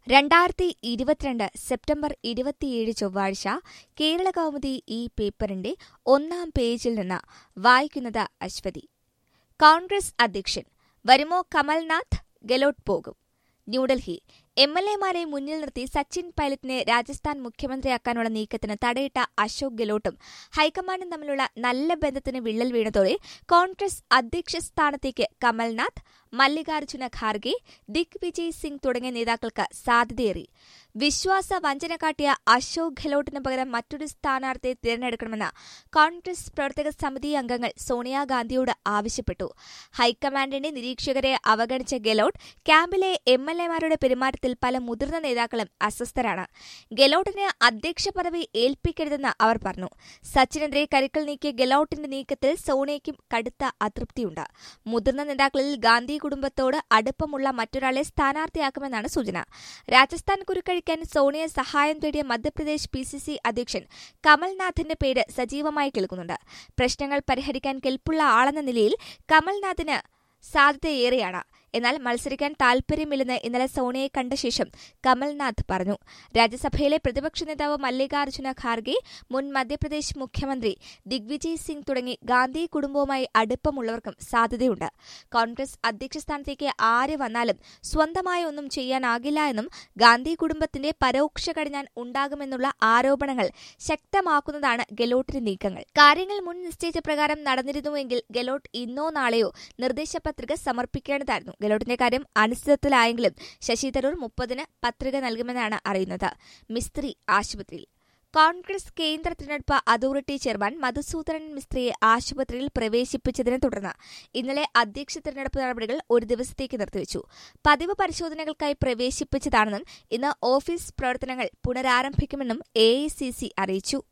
രണ്ടായിരത്തി ഇരുപത്തിരണ്ട് സെപ്റ്റംബർ ഇരുപത്തിയേഴ് ചൊവ്വാഴ്ച കേരള കൗമുദി ഈ പേപ്പറിന്റെ ഒന്നാം പേജിൽ നിന്ന് വായിക്കുന്നത് അശ്വതി കോൺഗ്രസ് അധ്യക്ഷൻ വരുമോ കമൽനാഥ് ഗെലോട്ട് പോകും ന്യൂഡൽഹി എം എൽ എമാരെ മുന്നിൽ നിർത്തി സച്ചിൻ പൈലറ്റിനെ രാജസ്ഥാൻ മുഖ്യമന്ത്രിയാക്കാനുള്ള നീക്കത്തിന് തടയിട്ട അശോക് ഗെലോട്ടും ഹൈക്കമാൻഡും തമ്മിലുള്ള നല്ല ബന്ധത്തിന് വിള്ളൽ വീണതോടെ കോൺഗ്രസ് അധ്യക്ഷ സ്ഥാനത്തേക്ക് കമൽനാഥ് മല്ലികാർജുന ഖാർഗെ ദിഗ് വിജയ് സിംഗ് തുടങ്ങിയ നേതാക്കൾക്ക് സാധ്യതയേറി വിശ്വാസ വഞ്ചന കാട്ടിയ അശോക് ഗെഹ്ലോട്ടിന് പകരം മറ്റൊരു സ്ഥാനാർത്ഥിയെ തിരഞ്ഞെടുക്കണമെന്ന് കോൺഗ്രസ് പ്രവർത്തക സമിതി അംഗങ്ങൾ സോണിയാഗാന്ധിയോട് ആവശ്യപ്പെട്ടു ഹൈക്കമാൻഡിന്റെ നിരീക്ഷകരെ അവഗണിച്ച ഗെലോട്ട് ക്യാമ്പിലെ എം എൽ എമാരുടെ പെരുമാറ്റത്തിൽ പല മുതിർന്ന നേതാക്കളും അസ്വസ്ഥരാണ് ഗെലോട്ടിന് അധ്യക്ഷ പദവി ഏൽപ്പിക്കരുതെന്ന് അവർ പറഞ്ഞു സച്ചിനെതിരെ കരുക്കൾ നീക്കിയ ഗെലോട്ടിന്റെ നീക്കത്തിൽ സോണിയയ്ക്കും കടുത്ത അതൃപ്തിയുണ്ട് മുതിർന്ന നേതാക്കളിൽ ഗാന്ധി കുടുംബത്തോട് അടുപ്പമുള്ള മറ്റൊരാളെ സ്ഥാനാർത്ഥിയാക്കുമെന്നാണ് സൂചന രാജസ്ഥാൻ കുരുക്കഴിക്കാൻ സോണിയ സഹായം തേടിയ മധ്യപ്രദേശ് പി സി സി അധ്യക്ഷൻ കമൽനാഥിന്റെ പേര് സജീവമായി കേൾക്കുന്നുണ്ട് പ്രശ്നങ്ങൾ പരിഹരിക്കാൻ കെൽപ്പുള്ള ആളെന്ന നിലയിൽ കമൽനാഥിന് സാധ്യതയേറെയാണ് എന്നാൽ മത്സരിക്കാൻ താൽപര്യമില്ലെന്ന് ഇന്നലെ സോണിയെ കണ്ട ശേഷം കമൽനാഥ് പറഞ്ഞു രാജ്യസഭയിലെ പ്രതിപക്ഷ നേതാവ് മല്ലികാർജുന ഖാർഗെ മുൻ മധ്യപ്രദേശ് മുഖ്യമന്ത്രി ദിഗ്വിജയ് സിംഗ് തുടങ്ങി ഗാന്ധി കുടുംബവുമായി അടുപ്പമുള്ളവർക്കും സാധ്യതയുണ്ട് കോൺഗ്രസ് അധ്യക്ഷ സ്ഥാനത്തേക്ക് ആര് വന്നാലും സ്വന്തമായി ഒന്നും ചെയ്യാനാകില്ല എന്നും ഗാന്ധി കുടുംബത്തിന്റെ പരോക്ഷ കടിഞ്ഞാൻ ഉണ്ടാകുമെന്നുള്ള ആരോപണങ്ങൾ ശക്തമാക്കുന്നതാണ് ഗെലോട്ടിന്റെ നീക്കങ്ങൾ കാര്യങ്ങൾ മുൻ നിശ്ചയിച്ച പ്രകാരം നടന്നിരുന്നുവെങ്കിൽ ഗെലോട്ട് ഇന്നോ നാളെയോ നിർദ്ദേശപത്രിക സമർപ്പിക്കേണ്ടതായിരുന്നു ഗെലോട്ടിന്റെ കാര്യം അനിശ്ചിതത്വത്തിലായെങ്കിലും ശശി തരൂർ മുപ്പതിന് പത്രിക നൽകുമെന്നാണ് അറിയുന്നത് മിസ്ത്രി ആശുപത്രിയിൽ കോൺഗ്രസ് കേന്ദ്ര തിരഞ്ഞെടുപ്പ് അതോറിറ്റി ചെയർമാൻ മധുസൂദനൻ മിസ്ത്രിയെ ആശുപത്രിയിൽ പ്രവേശിപ്പിച്ചതിനെ തുടർന്ന് ഇന്നലെ അധ്യക്ഷ തിരഞ്ഞെടുപ്പ് നടപടികൾ ഒരു ദിവസത്തേക്ക് നിർത്തിവച്ചു പതിവ് പരിശോധനകൾക്കായി പ്രവേശിപ്പിച്ചതാണെന്നും ഇന്ന് ഓഫീസ് പ്രവർത്തനങ്ങൾ പുനരാരംഭിക്കുമെന്നും എ അറിയിച്ചു